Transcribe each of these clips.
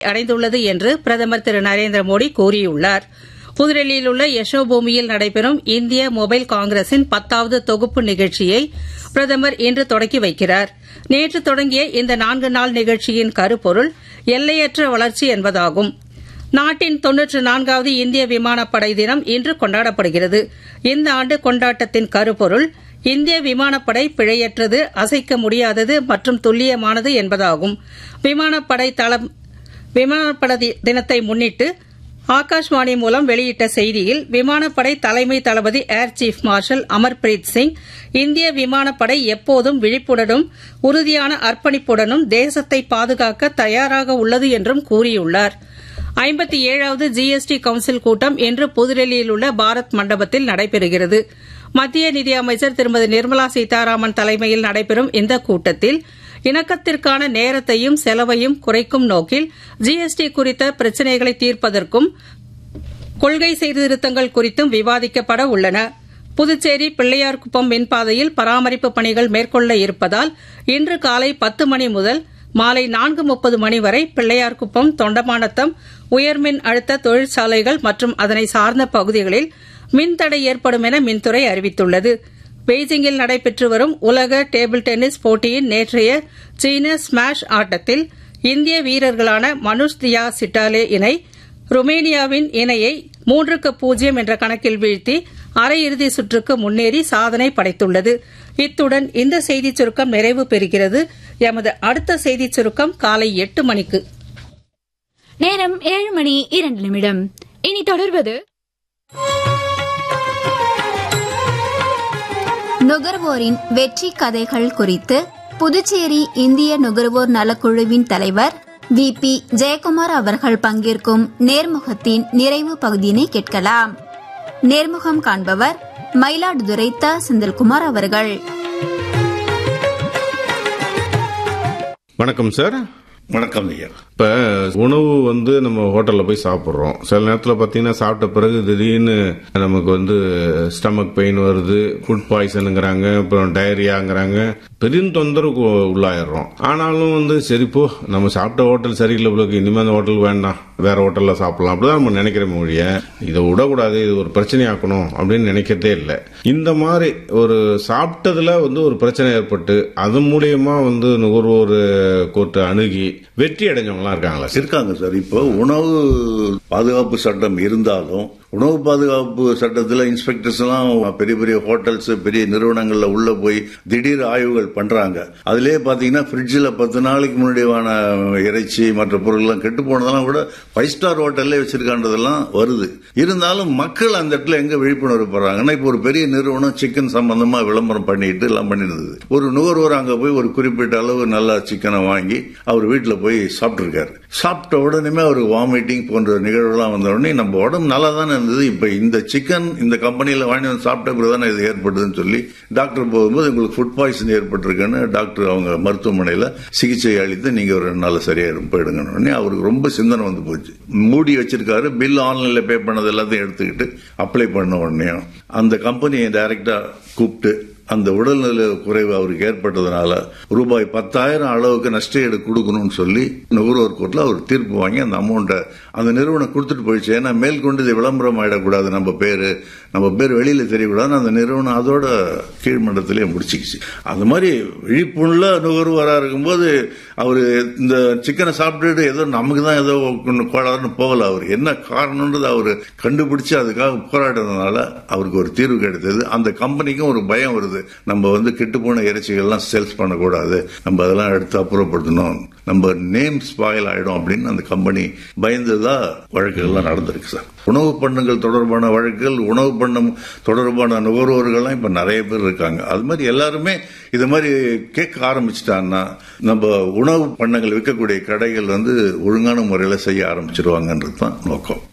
அடைந்துள்ளது என்று பிரதமர் திரு நரேந்திர மோடி கூறியுள்ளார் புதுடெல்லியில் உள்ள யசோபூமியில் நடைபெறும் இந்திய மொபைல் காங்கிரசின் பத்தாவது தொகுப்பு நிகழ்ச்சியை பிரதமர் இன்று தொடக்கி வைக்கிறார் நேற்று தொடங்கிய இந்த நான்கு நாள் நிகழ்ச்சியின் கருப்பொருள் எல்லையற்ற வளர்ச்சி என்பதாகும் நாட்டின் தொன்னூற்று நான்காவது இந்திய விமானப்படை தினம் இன்று கொண்டாடப்படுகிறது இந்த ஆண்டு கொண்டாட்டத்தின் கருப்பொருள் இந்திய விமானப்படை பிழையற்றது அசைக்க முடியாதது மற்றும் துல்லியமானது என்பதாகும் விமானப்படை தளம் விமானப்படை தினத்தை முன்னிட்டு ஆகாஷ்வாணி மூலம் வெளியிட்ட செய்தியில் விமானப்படை தலைமை தளபதி air chief marshal Amarpreet Singh இந்திய விமானப்படை எப்போதும் விழிப்புடனும் உறுதியான அர்ப்பணிப்புடனும் தேசத்தை பாதுகாக்க தயாராக உள்ளது என்றும் கூறியுள்ளார் ஐம்பத்தி ஏழாவது ஜிஎஸ்டி கவுன்சில் கூட்டம் இன்று புதுடெல்லியில் உள்ள பாரத் மண்டபத்தில் நடைபெறுகிறது மத்திய நிதியமைச்சர் திருமதி நிர்மலா சீதாராமன் தலைமையில் நடைபெறும் இந்த கூட்டத்தில் இணக்கத்திற்கான நேரத்தையும் செலவையும் குறைக்கும் நோக்கில் ஜிஎஸ்டி குறித்த பிரச்சினைகளை தீர்ப்பதற்கும் கொள்கை சீர்திருத்தங்கள் குறித்தும் விவாதிக்கப்பட உள்ளன புதுச்சேரி பிள்ளையார்குப்பம் மின்பாதையில் பராமரிப்பு பணிகள் மேற்கொள்ள இருப்பதால் இன்று காலை பத்து மணி முதல் மாலை நான்கு முப்பது மணி வரை பிள்ளையார்குப்பம் தொண்டமானத்தம் உயர்மின் அழுத்த தொழிற்சாலைகள் மற்றும் அதனை சார்ந்த பகுதிகளில் மின்தடை ஏற்படும் என மின்துறை அறிவித்துள்ளது பெய்ஜிங்கில் நடைபெற்று வரும் உலக டேபிள் டென்னிஸ் போட்டியின் நேற்றைய சீன ஸ்மாஷ் ஆட்டத்தில் இந்திய வீரர்களான மனுஷ் தியா சிட்டாலே இணை ருமேனியாவின் இணையை மூன்றுக்கு பூஜ்ஜியம் என்ற கணக்கில் வீழ்த்தி அரையிறுதி சுற்றுக்கு முன்னேறி சாதனை படைத்துள்ளது இத்துடன் இந்த செய்திச் சுருக்கம் நிறைவு பெறுகிறது எமது அடுத்த செய்திச் சுருக்கம் காலை எட்டு மணிக்கு நேரம் ஏழு மணி இரண்டு நிமிடம் இனி தொடர்வது நுகர்வோரின் வெற்றி கதைகள் குறித்து புதுச்சேரி இந்திய நுகர்வோர் நலக்குழுவின் தலைவர் வி பி ஜெயக்குமார் அவர்கள் பங்கேற்கும் நேர்முகத்தின் நிறைவு பகுதியினை கேட்கலாம் நேர்முகம் காண்பவர் மயிலாடுதுறை த செந்தில்குமார் அவர்கள் வணக்கம் சார் வணக்கம் ஐயா இப்போ உணவு வந்து நம்ம ஹோட்டலில் போய் சாப்பிட்றோம் சில நேரத்தில் பார்த்தீங்கன்னா சாப்பிட்ட பிறகு திடீர்னு நமக்கு வந்து ஸ்டமக் பெயின் வருது ஃபுட் பாய்சனுங்கிறாங்க அப்புறம் டயரியாங்கிறாங்க பெரிய தொந்தரவுக்கு உள்ளாயிடுறோம் ஆனாலும் வந்து சரிப்போ நம்ம சாப்பிட்ட ஹோட்டல் சரியில்லை பிள்ளைக்கு இனிமேல் அந்த ஹோட்டல் வேண்டாம் வேற ஹோட்டலில் சாப்பிடலாம் அப்படிதான் நம்ம நினைக்கிற மொழிய இதை விடக்கூடாது இது ஒரு பிரச்சனையாக்கணும் அப்படின்னு நினைக்கிறதே இல்லை இந்த மாதிரி ஒரு சாப்பிட்டதுல வந்து ஒரு பிரச்சனை ஏற்பட்டு அது மூலியமா வந்து நுகர்வோர் கோர்ட்டை அணுகி வெற்றி அடைஞ்சவங்களாம் இருக்காங்களா சார் இருக்காங்க சார் இப்போ உணவு பாதுகாப்பு சட்டம் இருந்தாலும் உணவு பாதுகாப்பு சட்டத்தில் இன்ஸ்பெக்டர்ஸ் எல்லாம் பெரிய பெரிய ஹோட்டல்ஸ் பெரிய நிறுவனங்கள்ல உள்ள போய் திடீர் ஆய்வுகள் பண்றாங்க அதுலயே பாத்தீங்கன்னா ஃப்ரிட்ஜில் பத்து நாளைக்கு முன்னாடியான இறைச்சி மற்ற பொருள்லாம் கெட்டு போனதெல்லாம் கூட ஃபைவ் ஸ்டார் ஹோட்டல்ல வச்சிருக்கான்றதெல்லாம் வருது இருந்தாலும் மக்கள் அந்த இடத்துல எங்க விழிப்புணர்வு போறாங்கன்னா இப்போ ஒரு பெரிய நிறுவனம் சிக்கன் சம்பந்தமா விளம்பரம் பண்ணிட்டு எல்லாம் பண்ணிருந்தது ஒரு நுகர்வோர் அங்க போய் ஒரு குறிப்பிட்ட அளவு நல்ல சிக்கனை வாங்கி அவர் வீட்டில் போய் சாப்பிட்டுருக்காரு சாப்பிட்ட உடனே அவருக்கு வாமிட்டிங் போன்ற நிகழ்வுலாம் வந்த உடனே நம்ம உடம்பு நல்லா தானே இருந்தது இப்ப இந்த சிக்கன் இந்த கம்பெனியில வாங்கி வந்து சாப்பிட்ட பிறகு தானே இது ஏற்படுதுன்னு சொல்லி டாக்டர் போகும்போது உங்களுக்கு ஃபுட் பாய்சன் ஏற்பட்டிருக்குன்னு டாக்டர் அவங்க மருத்துவமனையில சிகிச்சை அளித்து நீங்க ஒரு ரெண்டு நாள் சரியா போயிடுங்கன்னு உடனே அவருக்கு ரொம்ப சிந்தனை வந்து போச்சு மூடி வச்சிருக்காரு பில் ஆன்லைன்ல பே பண்ணது எல்லாத்தையும் எடுத்துக்கிட்டு அப்ளை பண்ண உடனே அந்த கம்பெனியை டைரக்டா கூப்பிட்டு அந்த உடல்நல குறைவு அவருக்கு ஏற்பட்டதுனால ரூபாய் பத்தாயிரம் அளவுக்கு நஷ்டஈடு கொடுக்கணும்னு சொல்லி நுகர்வோர் கோர்ட்ல அவர் தீர்ப்பு வாங்கி அந்த அமௌண்ட்டை அந்த நிறுவனம் கொடுத்துட்டு போயிடுச்சு ஏன்னா மேற்கொண்டு இது விளம்பரம் ஆயிடக்கூடாது நம்ம பேரு நம்ம பேர் வெளியில தெரியக்கூடாதுன்னு அந்த நிறுவனம் அதோட கீழ்மண்டத்திலே முடிச்சுக்கிச்சு அந்த மாதிரி விழிப்புள்ள நுகர்வோரா இருக்கும்போது அவர் இந்த சிக்கனை சாப்பிட்டுட்டு ஏதோ நமக்கு தான் ஏதோ கோளாறுன்னு போகல அவர் என்ன காரணம்ன்றது அவர் கண்டுபிடிச்சு அதுக்காக போராடுறதுனால அவருக்கு ஒரு தீர்வு கிடைத்தது அந்த கம்பெனிக்கும் ஒரு பயம் வருது நம்ம வந்து கெட்டு போன இறைச்சிகள்லாம் சேல்ஸ் பண்ணக்கூடாது நம்ம அதெல்லாம் எடுத்து அப்புறப்படுத்தணும் நம்ம நேம் ஸ்பாயில் ஆயிடும் அப்படின்னு அந்த கம்பெனி பயந்துதா வழக்குகள்லாம் நடந்திருக்கு சார் உணவு பண்ணங்கள் தொடர்பான வழக்குகள் உணவு பண்ணம் தொடர்பான நுகர்வோர்கள்லாம் இப்ப நிறைய பேர் இருக்காங்க அது மாதிரி எல்லாருமே இது மாதிரி கேட்க ஆரம்பிச்சிட்டாங்கன்னா நம்ம உணவு பண்ணங்கள் விற்கக்கூடிய கடைகள் வந்து ஒழுங்கான முறையில் செய்ய ஆரம்பிச்சிருவாங்கன்றது தான் நோக்கம்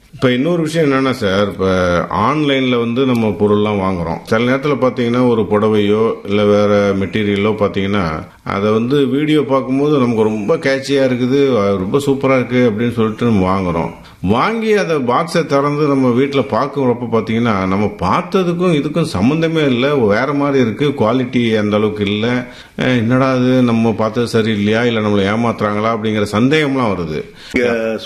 இப்ப இன்னொரு விஷயம் என்னன்னா சார் இப்ப ஆன்லைன்ல வந்து நம்ம பொருள்லாம் வாங்குறோம் சில நேரத்துல பாத்தீங்கன்னா ஒரு புடவையோ இல்ல வேற மெட்டீரியலோ பாத்தீங்கன்னா அதை வந்து வீடியோ பார்க்கும்போது நமக்கு ரொம்ப கேட்சியா இருக்குது அது ரொம்ப சூப்பரா இருக்கு அப்படின்னு சொல்லிட்டு நம்ம வாங்குறோம் வாங்கி அதை பாக்ஸை திறந்து நம்ம வீட்டில் பார்க்குறப்ப பார்த்தீங்கன்னா நம்ம பார்த்ததுக்கும் இதுக்கும் சம்மந்தமே இல்லை வேற மாதிரி இருக்கு குவாலிட்டி அந்த அளவுக்கு இல்லை அஹ் என்னடா இது நம்ம பார்த்தது சரியில்லையா இல்லை நம்மளை ஏமாத்துறாங்களா அப்படிங்கிற சந்தேகம்லாம் வருது இங்க